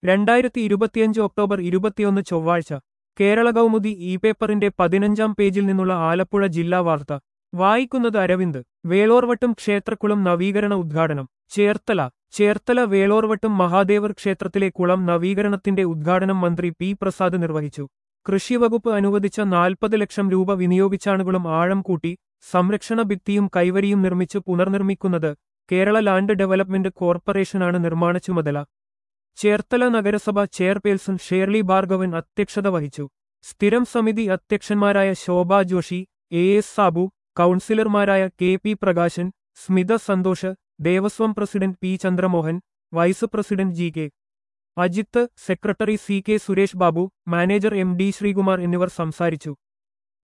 രണ്ടായിരത്തി ഇരുപത്തിയഞ്ച് ഒക്ടോബർ ഇരുപത്തിയൊന്ന് ചൊവ്വാഴ്ച കേരള കൗമുദി ഇ പേപ്പറിന്റെ പതിനഞ്ചാം പേജിൽ നിന്നുള്ള ആലപ്പുഴ ജില്ലാ വാർത്ത വായിക്കുന്നത് അരവിന്ദ് വേളോർവട്ടം ക്ഷേത്രക്കുളം നവീകരണ ഉദ്ഘാടനം ചേർത്തല ചേർത്തല വേളോർവട്ടം മഹാദേവർ ക്ഷേത്രത്തിലെ കുളം നവീകരണത്തിന്റെ ഉദ്ഘാടനം മന്ത്രി പി പ്രസാദ് നിർവഹിച്ചു കൃഷിവകുപ്പ് അനുവദിച്ച നാൽപ്പത് ലക്ഷം രൂപ വിനിയോഗിച്ചാണ് കുളം ആഴം കൂട്ടി സംരക്ഷണ ഭിത്തിയും കൈവരിയും നിർമ്മിച്ച് പുനർനിർമ്മിക്കുന്നത് കേരള ലാൻഡ് ഡെവലപ്മെന്റ് കോർപ്പറേഷനാണ് നിർമ്മാണ ചുമതല ചേർത്തല നഗരസഭ ചെയർപേഴ്സൺ ഷേർലി ഭാർഗവൻ അധ്യക്ഷത വഹിച്ചു സ്ഥിരം സമിതി അധ്യക്ഷന്മാരായ ശോഭ ജോഷി എ എസ് സാബു കൗൺസിലർമാരായ K P Prakashan Smitha Santhosh Devaswom president P Chandramohan vice president G K Ajith secretary C K Suresh Babu manager M D Sreekumar എന്നിവർ സംസാരിച്ചു